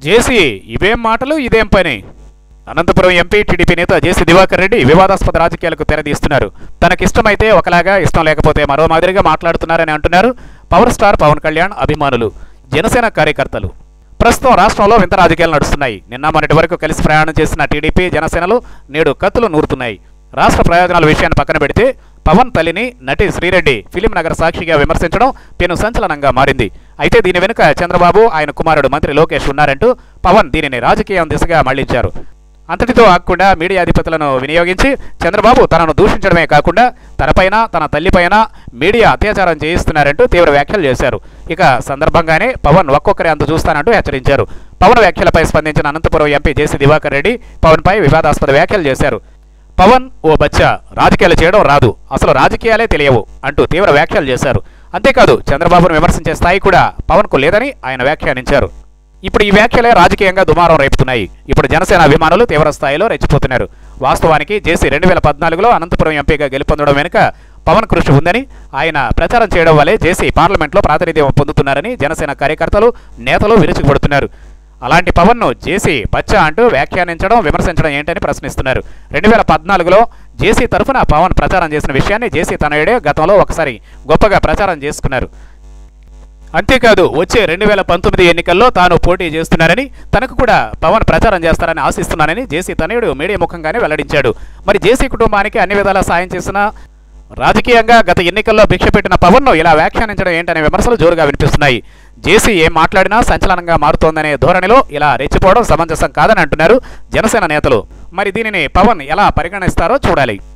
జేసీ ఇవేం మాటలు ఇదేం పని అనంతపురం ఎంపీ టీడీపీ నేత జేసీ దివాకర్ రెడ్డి వివాదాస్పద రాజకీయాలకు తెరదీస్తున్నారు తనకిష్టమైతే ఒకలాగా ఇష్టం లేకపోతే మరో మాదిరిగా మాట్లాడుతున్నారని అంటున్నారు పవర్ స్టార్ పవన్ కళ్యాణ్ అభిమానులు జనసేన కార్యకర్తలు ప్రస్తుతం రాష్ట్రంలో వింత రాజకీయాలు నడుస్తున్నాయి నిన్న మొన్నటి వరకు కలిసి ప్రయాణం చేసిన టీడీపీ జనసేనలు నేడు కత్తులు నూరుతున్నాయి రాష్ట్ర ప్రయోజనాల విషయాన్ని పక్కన పెడితే పవన్ తల్లిని నటి శ్రీరెడ్డి ఫిలిం నగర్ సాక్షిగా విమర్శించడం పెను సంచలనంగా మారింది అయితే దీని వెనుక చంద్రబాబు ఆయన కుమారుడు మంత్రి లోకేష్ ఉన్నారంటూ పవన్ దీనిని రాజకీయం దిశగా మళ్లించారు అంతటితో ఆగకుండా మీడియా అధిపతులను వినియోగించి చంద్రబాబు తనను దూషించడమే కాకుండా తనపైన తన తల్లిపైన మీడియా అత్యాచారం చేయిస్తున్నారంటూ తీవ్ర వ్యాఖ్యలు చేశారు ఇక సందర్భంగానే పవన్ ఒక్కొక్కరి అంత చూస్తానంటూ హెచ్చరించారు పవన్ వ్యాఖ్యలపై స్పందించిన అనంతపురం ఎంపీ జేసీ దివాకర్ రెడ్డి పవన్పై వివాదాస్పద వ్యాఖ్యలు చేశారు పవన్ ఓ బచ్చా రాజకీయాలు చేయడం రాదు అసలు రాజకీయాలే తెలియవు అంటూ తీవ్ర వ్యాఖ్యలు చేశారు అంతేకాదు చంద్రబాబును విమర్శించే స్థాయి కూడా పవన్కు లేదని ఆయన వ్యాఖ్యానించారు ఇప్పుడు ఈ వ్యాఖ్యలే రాజకీయంగా దుమారం రేపుతున్నాయి ఇప్పుడు జనసేన అభిమానులు తీవ్ర స్థాయిలో రెచ్చిపోతున్నారు వాస్తవానికి జేసీ రెండు వేల పద్నాలుగులో అనంతపురం ఎంపీగా గెలుపొందడం వెనుక పవన్ కృషి ఉందని ఆయన ప్రచారం చేయడం వల్లే జేసీ పార్లమెంట్లో ప్రాతినిధ్యం పొందుతున్నారని జనసేన కార్యకర్తలు నేతలు విరుచుకుపడుతున్నారు అలాంటి పవన్ను జేసీ బచ్చా అంటూ వ్యాఖ్యానించడం విమర్శించడం ఏంటని ప్రశ్నిస్తున్నారు రెండు వేల పద్నాలుగులో జేసీ తరఫున పవన్ ప్రచారం చేసిన విషయాన్ని జేసీ తనయుడే గతంలో ఒకసారి గొప్పగా ప్రచారం చేసుకున్నారు అంతేకాదు వచ్చే రెండు వేల పంతొమ్మిది ఎన్నికల్లో తాను పోటీ చేస్తున్నానని తనకు కూడా పవన్ ప్రచారం చేస్తారని ఆశిస్తున్నానని జేసీ తనయుడు మీడియా ముఖంగానే వెల్లడించాడు మరి జేసీ కుటుంబానికి అన్ని విధాలా సాయం చేసిన రాజకీయంగా గత ఎన్నికల్లో భిక్ష పెట్టిన పవన్ను ఇలా వ్యాఖ్యానించడం ఏంటనే విమర్శలు జోరుగా వినిపిస్తున్నాయి జేసీ ఏం మాట్లాడినా సంచలనంగా మారుతోందనే ధోరణిలో ఇలా రెచ్చిపోవడం సమంజసం కాదని అంటున్నారు జనసేన నేతలు మరి దీనిని పవన్ ఎలా పరిగణిస్తారో చూడాలి